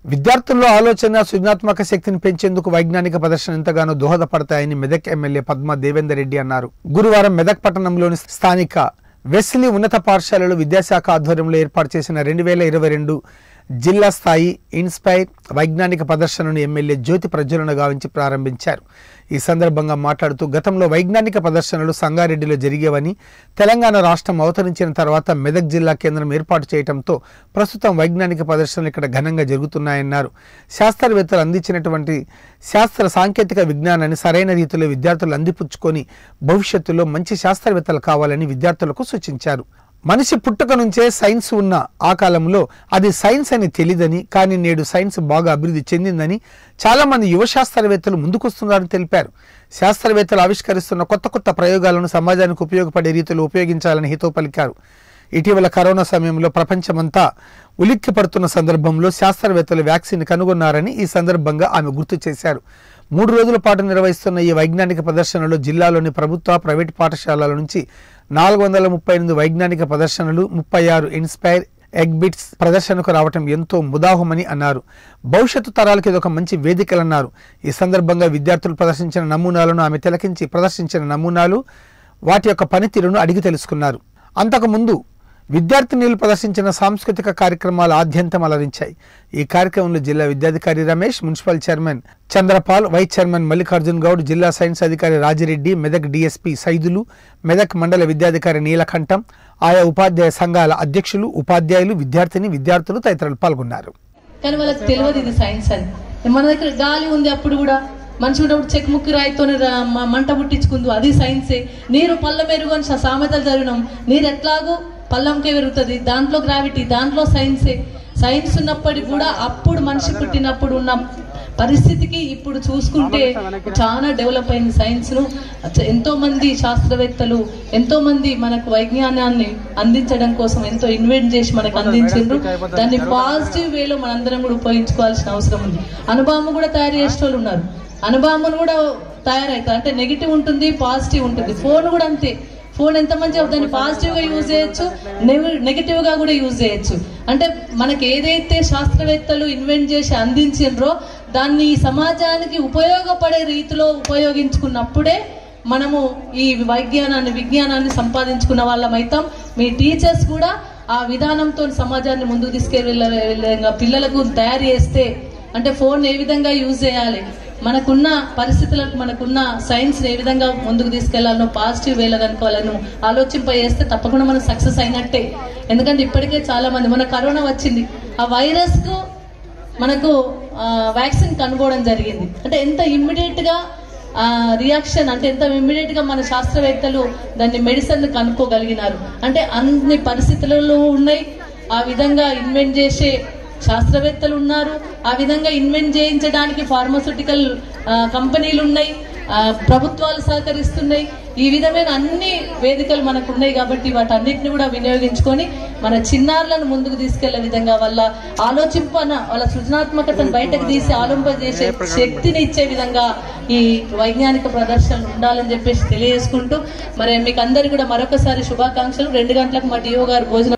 విద్యార్థుల్లో ఆలోచన సృజనాత్మక శక్తిని పెంచేందుకు వైజ్ఞానిక ప్రదర్శన ఎంతగానో దోహదపడతాయని మెదక్ ఎమ్మెల్యే పద్మా దేవేందర్ రెడ్డి అన్నారు గురువారం మెదక్ పట్టణంలోని స్థానిక వెస్లీ ఉన్నత పాఠశాలలో విద్యాశాఖ ఆధ్వర్యంలో ఏర్పాటు చేసిన రెండు వేల ఇరవై రెండు జిల్లా స్థాయి ఇన్స్పైర్ వైజ్ఞానిక ప్రదర్శనను ఎమ్మెల్యే జ్యోతి ప్రజ్వలన గావించి ప్రారంభించారు ఈ సందర్భంగా మాట్లాడుతూ గతంలో వైజ్ఞానిక ప్రదర్శనలు సంగారెడ్డిలో జరిగేవని తెలంగాణ రాష్ట్రం అవతరించిన తర్వాత మెదక్ జిల్లా కేంద్రం ఏర్పాటు చేయడంతో ప్రస్తుతం వైజ్ఞానిక ప్రదర్శనలు ఇక్కడ ఘనంగా జరుగుతున్నాయన్నారు శాస్త్రవేత్తలు అందించినటువంటి శాస్త్ర సాంకేతిక విజ్ఞానాన్ని సరైన రీతిలో విద్యార్థులు అందిపుచ్చుకొని భవిష్యత్తులో మంచి శాస్త్రవేత్తలు కావాలని విద్యార్థులకు సూచించారు మనిషి పుట్టుక నుంచే సైన్స్ ఉన్న ఆ కాలంలో అది సైన్స్ అని తెలియదని కానీ నేడు సైన్స్ బాగా అభివృద్ధి చెందిందని చాలా మంది యువ శాస్త్రవేత్తలు ముందుకొస్తున్నారని తెలిపారు శాస్త్రవేత్తలు ఆవిష్కరిస్తున్న కొత్త కొత్త ప్రయోగాలను సమాజానికి ఉపయోగపడే రీతిలో ఉపయోగించాలని హితో పలికారు ఇటీవల కరోనా సమయంలో ప్రపంచమంతా ఉలిక్కి పడుతున్న సందర్భంలో శాస్త్రవేత్తలు వ్యాక్సిన్ కనుగొన్నారని ఈ సందర్భంగా ఆమె గుర్తు చేశారు మూడు రోజుల పాటు నిర్వహిస్తున్న ఈ వైజ్ఞానిక ప్రదర్శనలో జిల్లాలోని ప్రభుత్వ ప్రైవేట్ పాఠశాలల నుంచి నాలుగు వందల ముప్పై ఎనిమిది వైజ్ఞానిక ప్రదర్శనలు ముప్పై ఆరు ఇన్స్పైర్ ఎగ్బిట్స్ ప్రదర్శనకు రావటం ఎంతో ముదాహమని అన్నారు భవిష్యత్తు తరాలకు ఇది ఒక మంచి వేదికలన్నారు ఈ సందర్భంగా విద్యార్థులు ప్రదర్శించిన నమూనాలను ఆమె తిలకించి ప్రదర్శించిన నమూనాలు వాటి యొక్క పనితీరును అడిగి తెలుసుకున్నారు అంతకుముందు విద్యార్థినీలు ప్రదర్శించిన సాంస్కృతిక కార్యక్రమాలు ఆద్యంతం అలరించాయి ఈ కార్యక్రమంలో జిల్లా విద్యాధికారి Ramesh municipal chairman Chandrapal vice chairman Mallikarjun Goud జిల్లా సైన్స్ అధికారి రాజిరెడ్డి మెదక్ డిఎస్పి సైదులు మెదక్ మండల విద్యాధికారి నీలకంఠం ఆయా ఉపాధ్యాయ సంఘాల అధ్యక్షులు ఉపాధ్యాయులు విద్యార్థిని విద్యార్థులు తదితరులు పాల్గొన్నారు కానీ వాళ్ళకి తెలియదు ఇది సైన్స్ అని మన దగ్గర గాలి ఉంది అప్పుడు కూడా మనిషి ఉన్నప్పుడు చెక్ ముక్కు రాయితోనే రా- మ- మంట పుట్టించుకుందు అది సైన్సే నీరు పళ్ళ మెరుగు అని స- సామెతలు చదివినాం నీరు ఎట్లాగూ పల్లంకే పెరుగుతుంది దాంట్లో గ్రావిటీ దాంట్లో సైన్సే సైన్స్ ఉన్నప్పటికి కూడా అప్పుడు మనిషి పుట్టినప్పుడు ఉన్న పరిస్థితికి ఇప్పుడు చూసుకుంటే చాలా డెవలప్ అయింది సైన్స్ ను ఎంతో మంది శాస్త్రవేత్తలు ఎంతో మంది మనకు వైజ్ఞానాన్ని అందించడం కోసం ఎంతో ఇన్వెంట్ చేసి మనకు అందించారు దాన్ని పాజిటివ్ వేలో మనందరం కూడా ఉపయోగించుకోవాల్సిన అవసరం ఉంది అనుభవం కూడా తయారు చేసే వాళ్ళు ఉన్నారు అనుభవం కూడా తయారవుతుంది అంటే నెగిటివ్ ఉంటుంది పాజిటివ్ ఉంటుంది ఫోన్ కూడా అంతే ఫోన్ ఎంత మంచిగా దాన్ని పాజిటివ్ గా యూజ్ చేయొచ్చు నెగిటివ్ గా కూడా యూజ్ చేయొచ్చు అంటే మనకి ఏదైతే శాస్త్రవేత్తలు ఇన్వెంట్ చేసి అందించిండ్రో దాన్ని ఈ సమాజానికి ఉపయోగపడే రీతిలో ఉపయోగించుకున్నప్పుడే మనము ఈ వైజ్ఞానాన్ని విజ్ఞానాన్ని సంపాదించుకున్న వాళ్ళం అవుతాం మీ టీచర్స్ కూడా ఆ విధానంతో సమాజాన్ని ముందుకు తీసుకెళ్ళే విధంగా పిల్లలకు తయారు చేస్తే అంటే ఫోన్ ఏ విధంగా యూజ్ చేయాలి మనకున్న పరిస్థితులకు మనకున్న సైన్స్ ఏ విధంగా ముందుకు తీసుకెళ్లాలనో పాజిటివ్ వేలో కనుకోవాలను ఆలోచింప చేస్తే తప్పకుండా మనం సక్సెస్ అయినట్టే ఎందుకంటే ఇప్పటికే చాలా మంది మన కరోనా వచ్చింది ఆ వైరస్ కు మనకు వ్యాక్సిన్ కనుగోవడం జరిగింది అంటే ఎంత ఇమ్మీడియట్ గా రియాక్షన్ అంటే ఎంత ఇమ్మీడియట్ గా మన శాస్త్రవేత్తలు దాన్ని మెడిసిన్ కనుక్కోగలిగినారు అంటే అన్ని పరిస్థితులలో ఉన్నాయి ఆ విధంగా ఇన్వెంట్ చేసే శాస్త్రవేత్తలు ఉన్నారు ఆ విధంగా ఇన్వెంట్ చేయించడానికి ఫార్మాస్యూటికల్ కంపెనీలు ఉన్నాయి ఆ, ప్రభుత్వాలు సహకరిస్తున్నాయి ఈ విధమైన అన్ని వేదికలు మనకు ఉన్నాయి కాబట్టి వాటన్నిటిని కూడా వినియోగించుకొని మన చిన్నారులను ముందుకు తీసుకెళ్లే విధంగా వాళ్ళ ఆలోచింపన వాళ్ళ సృజనాత్మకతను బయటకు తీసి ఆలోంపజేసే శక్తిని ఇచ్చే విధంగా ఈ వైజ్ఞానిక ప్రదర్శనలు ఉండాలని చెప్పేసి తెలియజేసుకుంటూ మరి మీకు అందరు కూడా మరొకసారి శుభాకాంక్షలు రెండు గంటలకు మా డిఓ గారు భోజనం